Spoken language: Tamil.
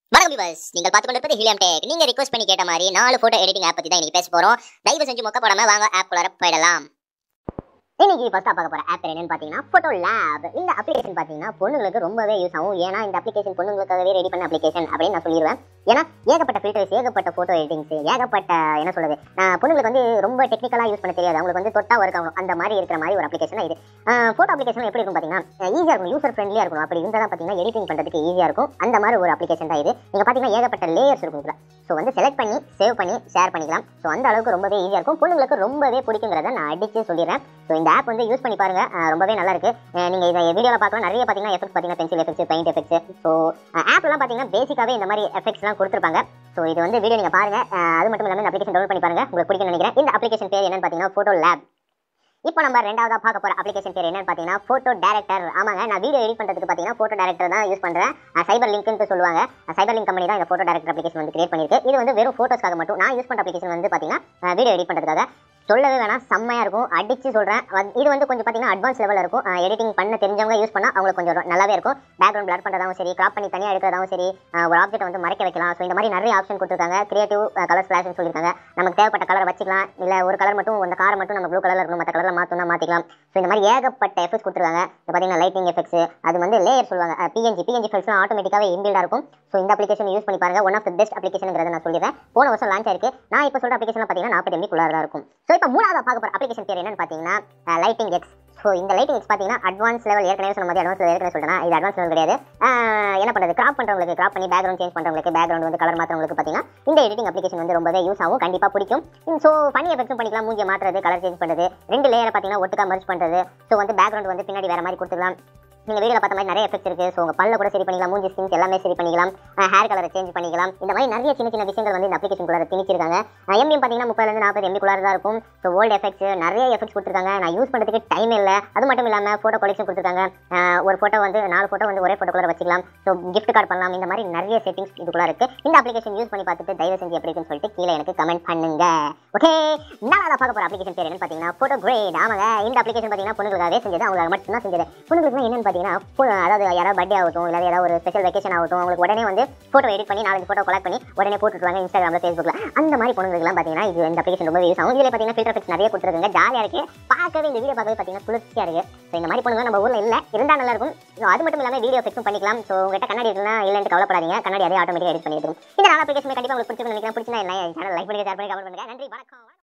வணக்கம் விவர்ஸ் நீங்கள் பார்த்து கொண்டிருப்பது ஹீலியம் டேக் நீங்க ரிக்வஸ்ட் பண்ணி கேட்ட மாதிரி நாலு போட்டோ எடிட்டிங் ஆப் பத்தி தான் இன்னைக்கு பேச போறோம் தயவு செஞ்சு மொக்க போடாம வாங்க ஆப் குள்ளார போயிடலாம் இன்னைக்கு ஃபர்ஸ்டா பார்க்க போற ஆப் என்னன்னு பாத்தீங்கன்னா போட்டோ லேப் இந்த அப்ளிகேஷன் பாத்தீங்கன்னா பொண்ணுங்களுக்கு ரொம்பவே யூஸ் ஆகும் ஏன்னா இந்த அப்ளிகேஷன் பொண்ணுங்களுக்காகவே ரெடி பண்ண அப்ளிகேஷன் அப்படின்னு நான் சொல்லிடுவேன் ஏன்னா ஏகப்பட்ட ஃபில்டர்ஸ் ஏகப்பட்ட போட்டோ எடிட்டிங்ஸ் ஏகப்பட்ட என்ன சொல்றது நான் பொண்ணுங்களுக்கு வந்து ரொம்ப டெக்னிக்கலா யூஸ் பண்ண தெரியாது அவங்களுக்கு வந்து தொட்டா ஒர்க் ஆகும் அந்த மாதிரி இருக்கிற மாதிரி ஒரு அப்ளிகேஷன் இது போட்டோ அப்ளிகேஷன் எப்படி இருக்கும் பாத்தீங்கன்னா ஈஸியா இருக்கும் யூசர் ஃப்ரெண்ட்லியா இருக்கும் அப்படி இருந்தால் தான் பாத்தீங்கன்னா எடிட்டிங் பண்றதுக்கு ஈஸியா இருக்கும் அந்த மாதிரி ஒரு அப்ளிகேஷன் தான் இது நீங்க பாத்தீங்கன்னா ஏகப்பட்ட லேயர்ஸ் இருக்கும் இதுல ஸோ வந்து செலக்ட் பண்ணி சேவ் பண்ணி ஷேர் பண்ணிக்கலாம் ஸோ அந்த அளவுக்கு ரொம்பவே ஈஸியாக இருக்கும் பொண்ணுங்களுக்கு ரொம்பவே பிடிக்குங்கிறத நான் அடிச்சு சொல்லிடுறேன் ஸோ இந்த ஆப் வந்து யூஸ் பண்ணி பாருங்க அஹ் ரொம்பவே நல்லா இருக்கு அஹ் நீங்க இதை வீடியோவில் பார்க்கலாம் நிறைய பார்த்தீங்கன்னா எஃபெக்ட் பார்த்தீங்கன்னா pencil effects paint effects so ஆப்லாம் பார்த்தீங்கன்னா பேசிக்காவே இந்த மாதிரி எஃபெக்ட்ஸ்லாம் கொடுத்துருப்பாங்க ஸோ இது வந்து வீடியோ நீங்க பாருங்க அஹ் அது மட்டும் இல்லாமல் இந்த அப்ளிகேஷன் டவுன்லோட் பண்ணி பாருங்க உங்களுக்கு பிடிக்கும்னு நினைக்கிறேன் இந்த அப்ளிகேஷன் பேர் என்னன்னு பார்த்தீங்கன்னா ஃபோட்டோ லேப் இப்போ நம்ம ரெண்டாவதா பார்க்க போற அப்ளிகேஷன் பேர் என்னன்னு பார்த்தீங்கன்னா ஃபோட்டோ டேரக்டர் ஆமாங்க நான் வீடியோ எடிட் பண்ணுறதுக்கு பார்த்தீங்கன்னா ஃபோட்டோ டேரக்டர் தான் யூஸ் பண்ணுறேன் சைபர் லிங்க்னு சொல்லுவாங்க சைபர் லிங்க் கம்பெனி தான் இந்த ஃபோட்டோ டேரக்டர் அப்ளிகேஷன் வந்து கிரியேட் பண்ணிருக்கு இது வந்து வெறும் ஃபோட்டோஸ்க்காக மட்டும் நான் யூஸ் பண்ணுற அப்ளிகேஷன் வந்து பார்த்தீங்கன்னா வீடியோ எடிட் பண்ணுறதுக்காக சொல்லவே வேணாம் செம்மையாக இருக்கும் அடிச்சு சொல்கிறேன் இது வந்து கொஞ்சம் பார்த்தீங்கன்னா அட்வான்ஸ் லெவலில் இருக்கும் எடிட்டிங் பண்ண தெரிஞ்சவங்க யூஸ் பண்ணால் அவங்களுக்கு கொஞ்சம் ரொ- நல்லாவே இருக்கும் பேக்ரவுண்ட் பிளட் பண்ணுறதாவும் சரி கிராப் பண்ணி தனியாக எடுக்கிறதாவும் சரி அஹ் ஒரு ஆப்ஜெக்ட் வந்து மறைக்க வைக்கலாம் ஸோ இந்த மாதிரி நிறைய ஆப்ஷன் கொடுத்துருக்காங்க கிரியேட்டிவ் கலர் ஸ்பிளாஷ்னு சொல்லியிருக்காங்க நமக்கு தேவைப்பட்ட கலரை வச்சுக்கலாம் இல்லை ஒரு கலர் மட்டும் அந்த காரை மட்டும் நம்ம ப்ளூ கலரில் இருக்கணும் மற்ற கலரில் மாற்றணும்னா மாற்றிக்கலாம் ஸோ இந்த மாதிரி ஏகப்பட்ட எஃபெக்ட்ஸ் கொடுத்துருக்காங்க இப்போ பார்த்தீங்கன்னா லைட்டிங் எஃபெக்ட்ஸ் அது வந்து லேயர் சொல்லுவாங்க பிஎன்ஜி பிஎன்ஜி எஃபெக்ட்ஸ்லாம் ஆட்டோமேட்டிக்காகவே இன்பில்டாக இருக்கும் ஸோ இந்த அப்ளிகேஷன் யூஸ் பண்ணி பாருங்க ஒன் ஆஃப் த பெஸ்ட் அப்ளிகேஷனுங்கிறத நான் சொல்லிடுறேன் போன வருஷம் லான்ச் ஆயிருக்கு நான் இப்போ சொல்கிற அப்ளிகேஷன் பார்த்தீங்கன்னா நாற்பது எம்பி குள்ளார தான் இருக்கும் ஸோ இப்போ மூணாவது பார்க்க போகிற அப்ளிகேஷன் பேர் என்னன்னு பார்த்தீங்கன்னா லைட்டிங் எக்ஸ் ஸோ இந்த லைட்டிங் எக்ஸ் பார்த்தீங்கன்னா அட்வான்ஸ் லெவல் ஏற்கனவே சொன்ன மாதிரி அட்வான்ஸ் ஏற்கனவே சொல்லிட்டேன் இது அட்வான்ஸ் லெவல் கிடையாது ஆஹ் என்ன பண்ணுறது கிராப் பண்ணுறவங்களுக்கு கிராப் பண்ணி பேக்ரவுண்ட் சேஞ்ச் பண்ணுறவங்களுக்கு பேக்ரவுண்ட் வந்து கலர் மாற்றுறவங்களுக்கு பார்த்தீங்கன்னா இந்த எடிட்டிங் அப்ளிகேஷன் வந்து ரொம்பவே யூஸ் ஆகும் கண்டிப்பாக பிடிக்கும் ஸோ ஃபனி எஃபெக்ட்டும் பண்ணிக்கலாம் மூஞ்சியை மாற்றுறது கலர் சேஞ்ச் பண்ணுறது ரெண்டு லேயரை பார்த்தீங்கன்னா ஒட்டுக்கா மர்ஜ் பண்ணுறது ஸோ வந்து பேக்ரவுண்ட் வந்து பின்னாடி வேற மாதிரி கொடுத்துக்கலாம் நீங்கள் வீடியோவில் பார்த்த மாதிரி நிறைய எஃபெக்ட்ஸ் இருக்குது ஸோ உங்கள் பல்ல கூட சரி பண்ணிக்கலாம் மூஞ்சி ஸ்கின்ஸ் எல்லாமே சரி பண்ணிக்கலாம் ஹேர் கலரை சேஞ்ச் பண்ணிக்கலாம் இந்த மாதிரி நிறைய சின்ன சின்ன விஷயங்கள் வந்து இந்த அப்ளிகேஷன் குள்ளார திணிச்சிருக்காங்க எம்பிஎம் பார்த்தீங்கன்னா முப்பதுலேருந்து நாற்பது எம்பி குள்ளார தான் இருக்கும் ஸோ ஓல்டு எஃபெக்ட்ஸ் நிறைய எஃபெக்ட்ஸ் கொடுத்துருக்காங்க நான் யூஸ் பண்ணுறதுக்கு டைம் இல்லை அது மட்டும் இல்லாமல் ஃபோட்டோ கொலெக்ஷன் கொடுத்துருக்காங்க அஹ் ஒரு ஃபோட்டோ வந்து நாலு ஃபோட்டோ வந்து ஒரே ஃபோட்டோ குள்ளார வச்சுக்கலாம் ஸோ gift கார்டு பண்ணலாம் இந்த மாதிரி நிறைய செட்டிங்ஸ் இதுக்குள்ள இருக்கு இந்த அப்ளிகேஷன் யூஸ் பண்ணி பார்த்துட்டு தயவு செஞ்சு எப்படி இருக்குன்னு சொல்லிட்டு கீழே எனக்கு கமெண்ட் பண்ணுங்க ஓகே நான் பார்க்க போகிற அப்ளிகேஷன் பேர் என்னன்னு பார்த்தீங்கன்னா ஃபோட்டோ கிரேட் ஆமாங்க இந்த அப்ளிகேஷன் பார்த்தீங்கன்னா பொண்ணுங்களுக்காகவே செஞ்சது அவங்களுக்கு மட்டும்தான் செஞ்சது பொண்ணுங்களுக்கு என்னன்னு பார்த்தீங்கன்னா பொ- அதாவது யாராவது பர்த்டே ஆகட்டும் இல்லை ஏதாவது ஒரு ஸ்பெஷல் வெக்கேஷன் ஆகட்டும் அவங்களுக்கு உடனே வந்து ஃபோட்டோ எடிட் பண்ணி நாலஞ்சு ஃபோட்டோ கலெக்ட் பண்ணி உடனே போட்டுருவாங்க இன்ஸ்டாகிராமில் ஃபேஸ்புக்கில் அந்த மாதிரி பொண்ணுங்களுக்குலாம் பார்த்தீங்கன்னா இது இந்த அப்ளிகேஷன் ரொம்ப யூஸ் ஆகும் இதில் பார்த்தீங்கன்னா ஃபில்டர் எஃபெக்ட்ஸ் நிறைய கொடுத்துருக்காங்க ஜாலியாக இருக்கு பார்க்கவே இந்த வீடியோ பார்க்கவே பார்த்தீங்கன்னா குளிர்ச்சியாக இருக்கு ஸோ இந்த மாதிரி பொண்ணுங்க நம்ம ஊரில் இல்லை இருந்தால் நல்லா இருக்கும் ஸோ அது மட்டும் இல்லாமல் வீடியோ எஃபெக்ட்டும் பண்ணிக்கலாம் ஸோ உங்கள்கிட்ட கண்ணாடி இருக்குன்னா இல்லைன்னு கவலைப்படாதீங்க கண்ணாடி அதே ஆட்டோமேட்டிக்காக எடிட் பண்ணிடுவோம் இந்த நாலு அப்ளிகேஷன் கண்டிப்பாக உங்களுக்கு பிடிச்சிருக்கும் நினைக்கிறேன் பிடிச்சிருந்தா இல்லை சேனல் லைக் பண்ணி ஷேர் பண்ணி கமெண்ட் பண்ணுங்க நன்றி வணக்கம்